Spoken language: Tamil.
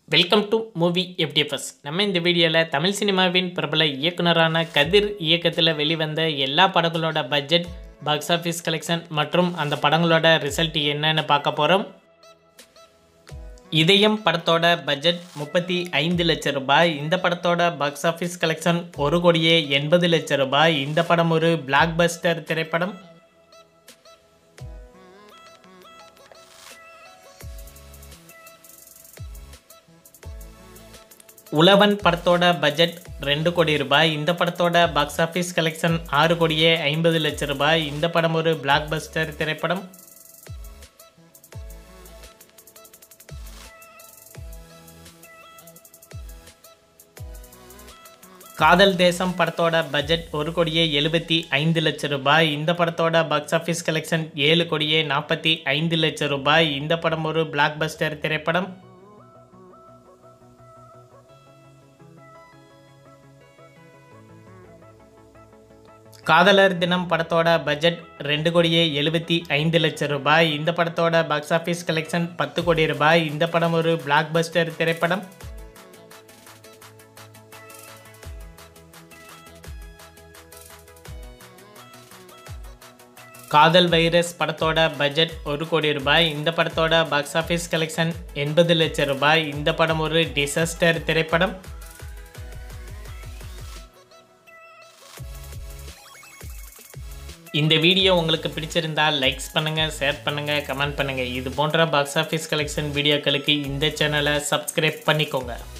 வெல்கம் டு மூவி எஃப்டிஎஃப்எஸ் நம்ம இந்த வீடியோவில் தமிழ் சினிமாவின் பிரபல இயக்குனரான கதிர் இயக்கத்தில் வெளிவந்த எல்லா படங்களோட பட்ஜெட் பாக்ஸ் ஆஃபீஸ் கலெக்ஷன் மற்றும் அந்த படங்களோட ரிசல்ட் என்னன்னு பார்க்க போகிறோம் இதயம் படத்தோட பட்ஜெட் முப்பத்தி ஐந்து லட்சம் ரூபாய் இந்த படத்தோட பாக்ஸ் ஆஃபீஸ் கலெக்ஷன் ஒரு கோடியே எண்பது லட்சம் ரூபாய் இந்த படம் ஒரு பிளாக் பஸ்டர் திரைப்படம் உழவன் படத்தோட பட்ஜெட் ரெண்டு கோடி ரூபாய் இந்த படத்தோட பாக்ஸ் ஆஃபீஸ் கலெக்ஷன் ஆறு கோடியே ஐம்பது லட்சம் ரூபாய் இந்த படம் ஒரு பிளாக் பஸ்டர் திரைப்படம் காதல் தேசம் படத்தோட பட்ஜெட் ஒரு கோடியே எழுபத்தி ஐந்து லட்சம் ரூபாய் இந்த படத்தோட பாக்ஸ் ஆஃபீஸ் கலெக்ஷன் ஏழு கோடியே நாற்பத்தி ஐந்து லட்சம் ரூபாய் இந்த படம் ஒரு பிளாக் பஸ்டர் திரைப்படம் காதலர் தினம் படத்தோட பட்ஜெட் ரெண்டு கோடியே எழுபத்தி ஐந்து லட்சம் ரூபாய் இந்த படத்தோட பாக்ஸ் ஆஃபீஸ் கலெக்ஷன் பத்து கோடி ரூபாய் இந்த படம் ஒரு பிளாக் பஸ்டர் திரைப்படம் காதல் வைரஸ் படத்தோட பட்ஜெட் ஒரு கோடி ரூபாய் இந்த படத்தோட பாக்ஸ் ஆஃபீஸ் கலெக்ஷன் எண்பது லட்சம் ரூபாய் இந்த படம் ஒரு டிசாஸ்டர் திரைப்படம் இந்த வீடியோ உங்களுக்கு பிடிச்சிருந்தால் லைக்ஸ் பண்ணுங்கள் ஷேர் பண்ணுங்கள் கமெண்ட் பண்ணுங்கள் இது போன்ற பாக்ஸ் ஆஃபீஸ் கலெக்ஷன் வீடியோக்களுக்கு இந்த சேனலை சப்ஸ்கிரைப் பண்ணிக்கோங்க